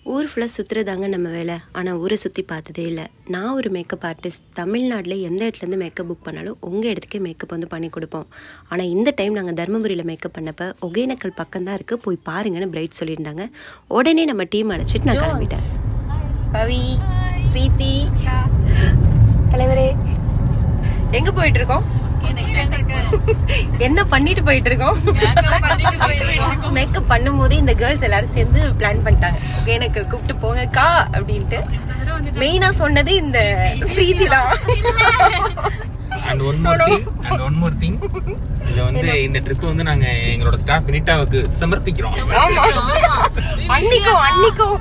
ஊர் ஃபுல்லாக சுற்றுறதாங்க நம்ம வேலை ஆனால் ஊரை சுற்றி பார்த்ததே இல்லை நான் ஒரு மேக்கப் ஆர்டிஸ்ட் தமிழ்நாட்டில் எந்த இடத்துலேருந்து மேக்கப் புக் பண்ணாலும் உங்கள் இடத்துக்கே மேக்கப் வந்து பண்ணி கொடுப்போம் ஆனால் இந்த டைம் நாங்கள் தருமபுரியில் மேக்கப் பண்ணப்போ ஒகேனக்கல் பக்கம் தான் இருக்குது போய் பாருங்கன்னு பிரைட் சொல்லியிருந்தாங்க உடனே நம்ம டீம் அழைச்சிட்டு நான் கிளம்பிட்டேன் பவி பிரீத்தி தலைவரே எங்கே போயிட்டு இருக்கோம் என்ன பண்ணிட்டு போயிட்டு இருக்கோம் மேக்கப் பண்ணும்போதே இந்த கேர்ள்ஸ் எல்லாரும் சேர்ந்து பிளான் பண்ணிட்டாங்க ஓகே எனக்கு கூப்பிட்டு போங்கக்கா அப்படின்ட்டு மெயினா சொன்னது இந்த பிரீத்தி தான் and one more thing and one more thing இத வந்து இந்த ட்ரிப் வந்து நாங்க எங்களோட ஸ்டாஃப் வினிட்டாவுக்கு சமர்ப்பிக்கிறோம் அன்னிக்கும் அன்னிக்கும்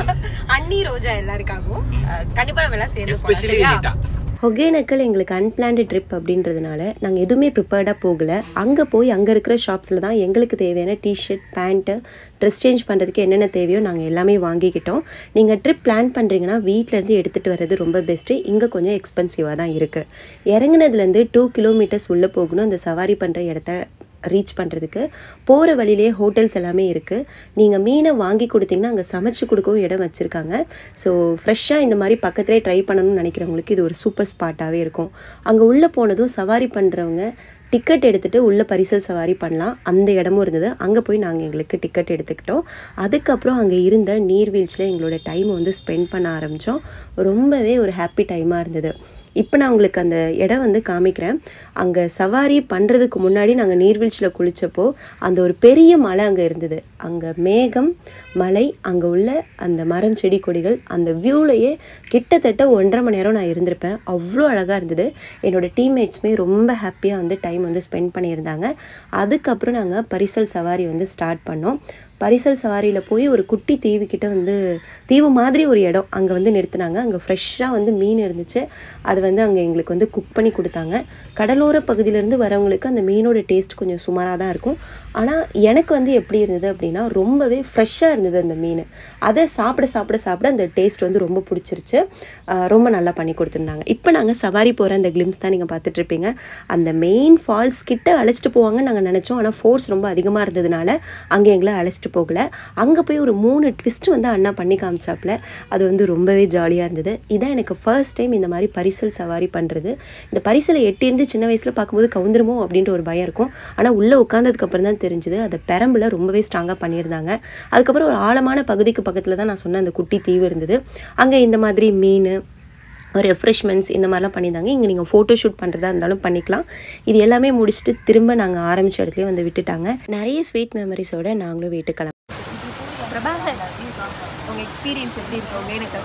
அன்னி ரோஜா எல்லாருக்காகவும் அஹ், கண்டிப்பா நம்ம எல்லாம் சேர்ந்து போலாம், எஸ்பெஷலி சரியா? வினிட்டா ஒகேனக்கல் எங்களுக்கு அன்பிளான்டு ட்ரிப் அப்படின்றதுனால நாங்கள் எதுவுமே ப்ரிப்பேர்டாக போகலை அங்கே போய் அங்கே இருக்கிற ஷாப்ஸில் தான் எங்களுக்கு தேவையான டிஷர்ட் பேண்ட்டு ட்ரெஸ் சேஞ்ச் பண்ணுறதுக்கு என்னென்ன தேவையோ நாங்கள் எல்லாமே வாங்கிக்கிட்டோம் நீங்கள் ட்ரிப் பிளான் பண்ணுறீங்கன்னா வீட்டிலேருந்து எடுத்துகிட்டு வர்றது ரொம்ப பெஸ்ட்டு இங்கே கொஞ்சம் எக்ஸ்பென்சிவாக தான் இருக்குது இறங்குனதுலேருந்து டூ கிலோமீட்டர்ஸ் உள்ளே போகணும் அந்த சவாரி பண்ணுற இடத்த ரீச் பண்ணுறதுக்கு போகிற வழியிலே ஹோட்டல்ஸ் எல்லாமே இருக்குது நீங்கள் மீனை வாங்கி கொடுத்தீங்கன்னா அங்கே சமைச்சு கொடுக்கவும் இடம் வச்சுருக்காங்க ஸோ ஃப்ரெஷ்ஷாக இந்த மாதிரி பக்கத்துலேயே ட்ரை பண்ணணும்னு நினைக்கிறவங்களுக்கு இது ஒரு சூப்பர் ஸ்பாட்டாகவே இருக்கும் அங்கே உள்ளே போனதும் சவாரி பண்ணுறவங்க டிக்கெட் எடுத்துகிட்டு உள்ளே பரிசல் சவாரி பண்ணலாம் அந்த இடமும் இருந்தது அங்கே போய் நாங்கள் எங்களுக்கு டிக்கெட் எடுத்துக்கிட்டோம் அதுக்கப்புறம் அங்கே இருந்த நீர்வீழ்ச்சியில் எங்களோட டைமை வந்து ஸ்பெண்ட் பண்ண ஆரம்பித்தோம் ரொம்பவே ஒரு ஹாப்பி டைமாக இருந்தது இப்போ நான் உங்களுக்கு அந்த இடம் வந்து காமிக்கிறேன் அங்கே சவாரி பண்ணுறதுக்கு முன்னாடி நாங்கள் நீர்வீழ்ச்சியில் குளித்தப்போ அந்த ஒரு பெரிய மலை அங்கே இருந்தது அங்கே மேகம் மலை அங்கே உள்ள அந்த மரம் செடி கொடிகள் அந்த வியூலையே கிட்டத்தட்ட ஒன்றரை மணி நேரம் நான் இருந்திருப்பேன் அவ்வளோ அழகாக இருந்தது என்னோடய டீம்மேட்ஸுமே ரொம்ப ஹாப்பியாக வந்து டைம் வந்து ஸ்பெண்ட் பண்ணியிருந்தாங்க அதுக்கப்புறம் நாங்கள் பரிசல் சவாரி வந்து ஸ்டார்ட் பண்ணோம் பரிசல் சவாரியில் போய் ஒரு குட்டி தீவு கிட்ட வந்து தீவு மாதிரி ஒரு இடம் அங்கே வந்து நிறுத்தினாங்க அங்கே ஃப்ரெஷ்ஷாக வந்து மீன் இருந்துச்சு அது வந்து அங்கே எங்களுக்கு வந்து குக் பண்ணி கொடுத்தாங்க கடலோர பகுதியிலேருந்து வரவங்களுக்கு அந்த மீனோட டேஸ்ட் கொஞ்சம் சுமாராக தான் இருக்கும் ஆனால் எனக்கு வந்து எப்படி இருந்தது அப்படின்னா ரொம்பவே ஃப்ரெஷ்ஷாக இருந்தது அந்த மீன் அதை சாப்பிட சாப்பிட சாப்பிட அந்த டேஸ்ட் வந்து ரொம்ப பிடிச்சிருச்சு ஆஹ் ரொம்ப நல்லா பண்ணி கொடுத்துருந்தாங்க இப்போ நாங்கள் சவாரி போகிற அந்த கிளிம்ஸ் தான் நீங்கள் பார்த்துட்ருப்பீங்க அந்த மெயின் ஃபால்ஸ் கிட்ட அழைச்சிட்டு போவாங்கன்னு நாங்கள் நினச்சோம் ஆனால் ஃபோர்ஸ் ரொம்ப அதிகமாக இருந்ததுனால அங்கே எங்களை அழைச்சிட்டு போகல அங்கே போய் ஒரு மூணு ட்விஸ்ட் வந்து அண்ணா பண்ணி காமிச்சாப்புல அது வந்து ரொம்பவே ஜாலியாக இருந்தது இதான் எனக்கு ஃபர்ஸ்ட் டைம் இந்த மாதிரி பரிசல் சவாரி பண்ணுறது இந்த பரிசலை எட்டிருந்து சின்ன வயசில் பார்க்கும்போது கவுந்துருமோ அப்படின்ற ஒரு பயம் இருக்கும் ஆனால் உள்ளே உட்காந்ததுக்கப்புறம் தான் தெரிஞ்சுது அதை பெரம்பில் ரொம்பவே ஸ்ட்ராங்காக பண்ணியிருந்தாங்க அதுக்கப்புறம் ஒரு ஆழமான பகுதிக்கு பக்கத்தில் தான் நான் சொன்ன அந்த குட்டி தீவு இருந்தது அங்கே இந்த மாதிரி மீன் ரெஃப்ரெஷ்மெண்ட்ஸ் இந்த மாதிரிலாம் பண்ணியிருந்தாங்க இங்கே நீங்கள் ஃபோட்டோ ஷூட் பண்ணுறதா இருந்தாலும் பண்ணிக்கலாம் இது எல்லாமே முடிச்சுட்டு திரும்ப நாங்கள் ஆரம்பித்த இடத்துலயே வந்து விட்டுட்டாங்க நிறைய ஸ்வீட் மெமரிஸோட நாங்களும் வீட்டுக்கு கிளம்ப பிரபாகர் உங்க எக்ஸ்பீரியன்ஸ் எப்படி இருக்கு உங்க எனக்கு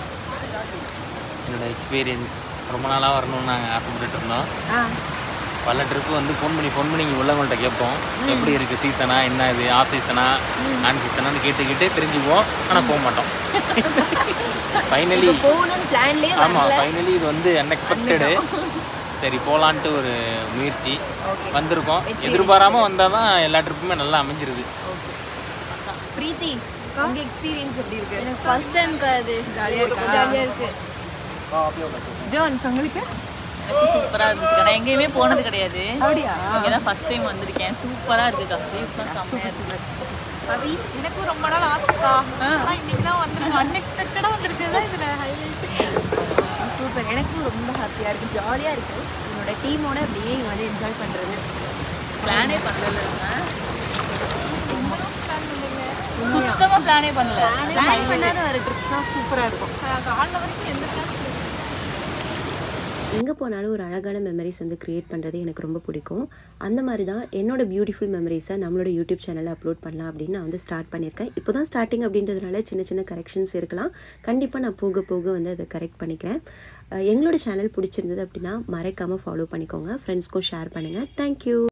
என்னோட எக்ஸ்பீரியன்ஸ் ரொம்ப நாளாக வரணும்னு நாங்கள் ஆசைப்பட்டுட்டு இருந்தோம் பல ட்ரிப்பு வந்து ஃபோன் பண்ணி ஃபோன் பண்ணி இங்கே உள்ளவங்கள்ட்ட கேட்போம் எப்படி இருக்குது சீசனா என்ன இது ஆஃப் சீசனா நான் சீசனான்னு கேட்டு கேட்டு தெரிஞ்சுக்குவோம் ஆனால் போக மாட்டோம் ஃபைனலி போகணும்னு பிளான்லயே ஆமாம் ஃபைனலி இது வந்து அன்எக்ஸ்பெக்டடு சரி போகலான்ட்டு ஒரு முயற்சி வந்திருக்கோம் எதிர்பாராமல் வந்தால் தான் எல்லா ட்ரிப்புமே நல்லா அமைஞ்சிருது பிரீத்தி உங்க எக்ஸ்பீரியன்ஸ் எப்படி இருக்கு எனக்கு ஃபர்ஸ்ட் டைம் அது ஜாலியா இருக்கா ஜாலியாக இருக்கு ஜோன்ஸ் உங்களுக்கு எனக்கு சூப்பராக இருந்துச்சு நான் எங்கேயுமே போனது கிடையாது அப்படியா இங்கே தான் ஃபர்ஸ்ட் டைம் வந்திருக்கேன் சூப்பராக இருக்குக்கா வியூஸ் தான் செம்மையாக இருக்கு பவி எனக்கும் ரொம்ப நாள் ஆசைக்கா ஆனா இன்னைக்கு தான் வந்திருக்கு அன்எக்ஸ்பெக்டடா வந்திருக்கு தான் இதுல ஹைலைட் சூப்பர் எனக்கும் ரொம்ப ஹாப்பியா இருக்கு ஜாலியா இருக்கு என்னோட டீமோட அப்படியே இங்க வந்து என்ஜாய் பண்றது பிளானே பண்ணல சுத்தமாக பிளானே பண்ணல பிளான் பண்ணாத வர ட்ரிப்ஸ் தான் சூப்பரா இருக்கும் காலைல வரைக்கும் எந்த plan எங்கே போனாலும் ஒரு அழகான மெமரிஸ் வந்து க்ரியேட் பண்ணுறது எனக்கு ரொம்ப பிடிக்கும் அந்த மாதிரி தான் என்னோட பியூட்டிஃபுல் மெமரிஸை நம்மளோட யூடியூப் சேனலில் அப்லோட் பண்ணலாம் அப்படின்னு நான் வந்து ஸ்டார்ட் பண்ணியிருக்கேன் இப்போ தான் ஸ்டார்டிங் அப்படின்றதுனால சின்ன சின்ன கரெக்ஷன்ஸ் இருக்கலாம் கண்டிப்பாக நான் போக போக வந்து அதை கரெக்ட் பண்ணிக்கிறேன் அஹ் எங்களோட சேனல் பிடிச்சிருந்தது அப்படின்னா மறக்காமல் ஃபாலோ பண்ணிக்கோங்க ஃப்ரெண்ட்ஸ்க்கும் ஷேர் பண்ணுங்கள் தேங்க்யூ